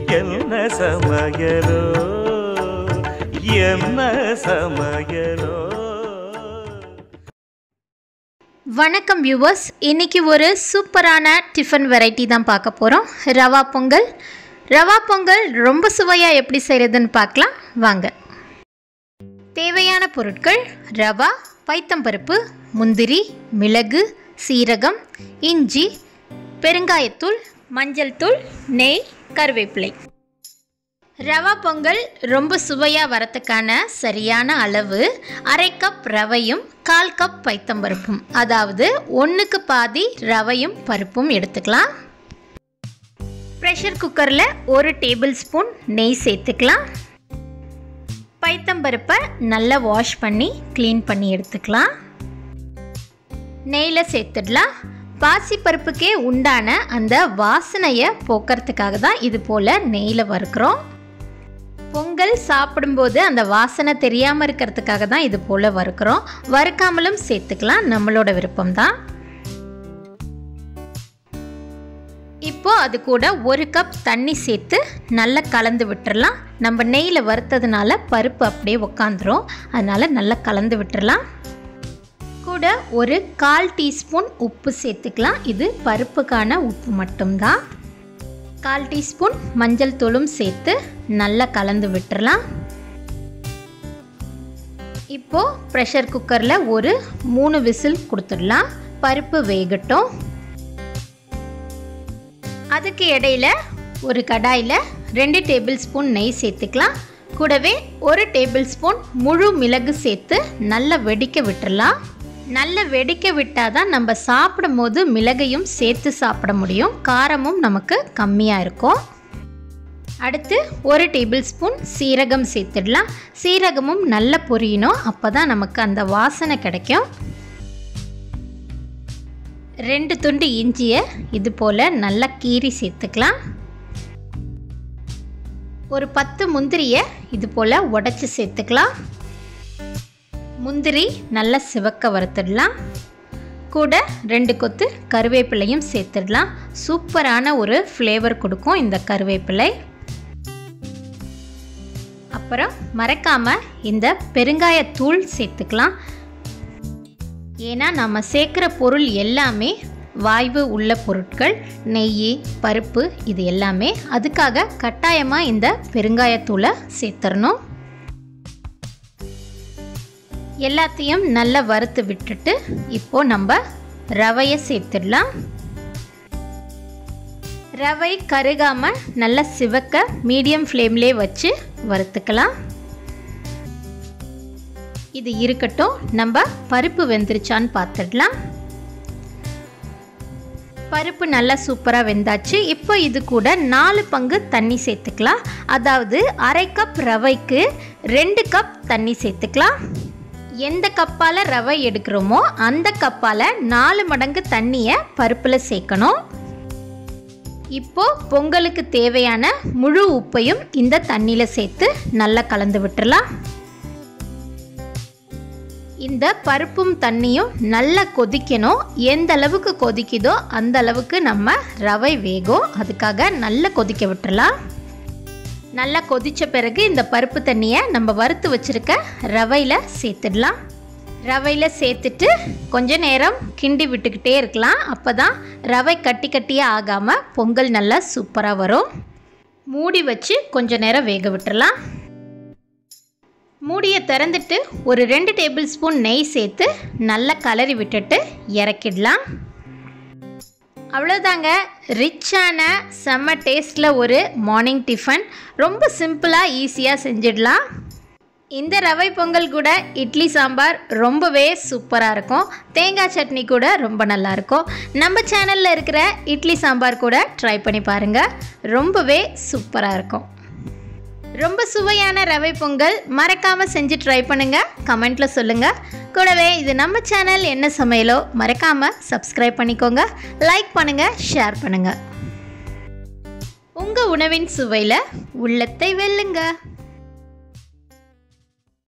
என்ன சமையலோ என்ன சமையலோ வணக்கம் வியூவர்ஸ் இன்னைக்கு ஒரு சூப்பரான டிஃபன் வெரைட்டி தான் பார்க்க போகிறோம் ரவா பொங்கல் ரவா பொங்கல் ரொம்ப சுவையாக எப்படி செய்கிறதுன்னு பார்க்கலாம் வாங்க தேவையான பொருட்கள் ரவா பைத்தம்பருப்பு முந்திரி மிளகு சீரகம் இஞ்சி பெருங்காயத்தூள் மஞ்சள் தூள் நெய் கருவேப்பிலை ரவா பொங்கல் ரொம்ப சுவையாக வரத்துக்கான சரியான அளவு அரை கப் ரவையும் கால் கப் பைத்தம்பருப்பும் அதாவது ஒன்றுக்கு பாதி ரவையும் பருப்பும் எடுத்துக்கலாம் ப்ரெஷர் குக்கரில் ஒரு டேபிள் ஸ்பூன் நெய் சேர்த்துக்கலாம் பைத்தம்பருப்பை நல்லா வாஷ் பண்ணி க்ளீன் பண்ணி எடுத்துக்கலாம் நெய்யில் சேர்த்துடலாம் பாசிப்பருப்புக்கே உண்டான அந்த வாசனையை போக்குறதுக்காக தான் இது போல் நெய்யில் வறுக்கிறோம் பொங்கல் சாப்பிடும்போது அந்த வாசனை தெரியாமல் இருக்கிறதுக்காக தான் இது போல் வறுக்கிறோம் வறுக்காமலும் சேர்த்துக்கலாம் நம்மளோட விருப்பம்தான் இப்போ அது கூட ஒரு கப் தண்ணி சேர்த்து நல்லா கலந்து விட்டுறலாம் நம்ம நெய்யில் வறுத்ததுனால பருப்பு அப்படியே உக்காந்துரும் அதனால் நல்லா கலந்து விட்டுறலாம் கூட ஒரு கால் டீஸ்பூன் உப்பு சேர்த்துக்கலாம் இது பருப்புக்கான உப்பு மட்டும்தான் கால் டீஸ்பூன் மஞ்சள் தூளும் சேர்த்து நல்லா கலந்து விட்டுறலாம் இப்போ ப்ரெஷர் குக்கரில் ஒரு மூணு விசில் கொடுத்துடலாம் பருப்பு வேகட்டும் அதுக்கு இடையில ஒரு கடாயில் ரெண்டு டேபிள் ஸ்பூன் நெய் சேர்த்துக்கலாம் கூடவே ஒரு டேபிள் ஸ்பூன் முழு மிளகு சேர்த்து நல்லா வெடிக்க விட்டுறலாம் நல்ல வெடிக்க விட்டால் தான் நம்ம சாப்பிடும் போது மிளகையும் சேர்த்து சாப்பிட முடியும் காரமும் நமக்கு கம்மியாக இருக்கும் அடுத்து ஒரு டேபிள் ஸ்பூன் சீரகம் சேர்த்துடலாம் சீரகமும் நல்லா பொரியணும் அப்போ தான் நமக்கு அந்த வாசனை கிடைக்கும் ரெண்டு துண்டு இஞ்சியை இது போல் நல்லா கீறி சேர்த்துக்கலாம் ஒரு பத்து முந்திரியை இது போல் உடச்சி சேர்த்துக்கலாம் முந்திரி நல்லா சிவக்க வறுத்துடலாம் கூட ரெண்டு கொத்து கருவேப்பிலையும் சேர்த்துடலாம் சூப்பரான ஒரு ஃப்ளேவர் கொடுக்கும் இந்த கருவேப்பிலை அப்புறம் மறக்காமல் இந்த பெருங்காயத்தூள் சேர்த்துக்கலாம் ஏன்னா நம்ம சேர்க்குற பொருள் எல்லாமே வாய்வு உள்ள பொருட்கள் நெய் பருப்பு இது எல்லாமே அதுக்காக கட்டாயமாக இந்த பெருங்காயத்தூளை சேர்த்துடணும் எல்லாத்தையும் நல்லா வறுத்து விட்டுட்டு இப்போ நம்ம ரவையை சேர்த்துடலாம் ரவை கருகாமல் நல்லா சிவக்க மீடியம் ஃப்ளேம்லேயே வச்சு வறுத்துக்கலாம் இது இருக்கட்டும் நம்ம பருப்பு வெந்துருச்சான்னு பார்த்துடலாம் பருப்பு நல்லா சூப்பராக வெந்தாச்சு இப்போ இது கூட நாலு பங்கு தண்ணி சேர்த்துக்கலாம் அதாவது அரை கப் ரவைக்கு ரெண்டு கப் தண்ணி சேர்த்துக்கலாம் எந்த கப்பால் ரவை எடுக்கிறோமோ அந்த கப்பால் நாலு மடங்கு தண்ணியை பருப்பில் சேர்க்கணும் இப்போ பொங்கலுக்கு தேவையான முழு உப்பையும் இந்த தண்ணியில் சேர்த்து நல்லா கலந்து விட்டுறலாம் இந்த பருப்பும் தண்ணியும் நல்லா கொதிக்கணும் எந்த அளவுக்கு கொதிக்குதோ அந்த அளவுக்கு நம்ம ரவை வேகும் அதுக்காக நல்லா கொதிக்க விட்டுறலாம் நல்லா கொதித்த பிறகு இந்த பருப்பு தண்ணியை நம்ம வறுத்து வச்சுருக்க ரவையில் சேர்த்துடலாம் ரவையில் சேர்த்துட்டு கொஞ்ச நேரம் கிண்டி விட்டுக்கிட்டே இருக்கலாம் அப்போ தான் ரவை கட்டி கட்டியாக ஆகாமல் பொங்கல் நல்லா சூப்பராக வரும் மூடி வச்சு கொஞ்ச நேரம் வேக விட்டுறலாம் மூடியை திறந்துட்டு ஒரு ரெண்டு டேபிள் ஸ்பூன் நெய் சேர்த்து நல்லா கலரி விட்டுட்டு இறக்கிடலாம் அவ்வளோதாங்க ரிச்சான செம்ம டேஸ்ட்டில் ஒரு மார்னிங் டிஃபன் ரொம்ப சிம்பிளாக ஈஸியாக செஞ்சிடலாம் இந்த ரவை பொங்கல் கூட இட்லி சாம்பார் ரொம்பவே சூப்பராக இருக்கும் தேங்காய் சட்னி கூட ரொம்ப நல்லாயிருக்கும் நம்ம சேனலில் இருக்கிற இட்லி சாம்பார் கூட ட்ரை பண்ணி பாருங்கள் ரொம்பவே சூப்பராக இருக்கும் ரொம்ப சுவையான ரவை பொங்கல் மறக்காமல் செஞ்சு ட்ரை பண்ணுங்கள் கமெண்ட்டில் சொல்லுங்கள் கூடவே இது நம்ம சேனல் என்ன சமையலோ மறக்காமல் சப்ஸ்கிரைப் பண்ணிக்கோங்க லைக் பண்ணுங்கள் ஷேர் பண்ணுங்கள் உங்கள் உணவின் சுவையில் உள்ளத்தை வெல்லுங்க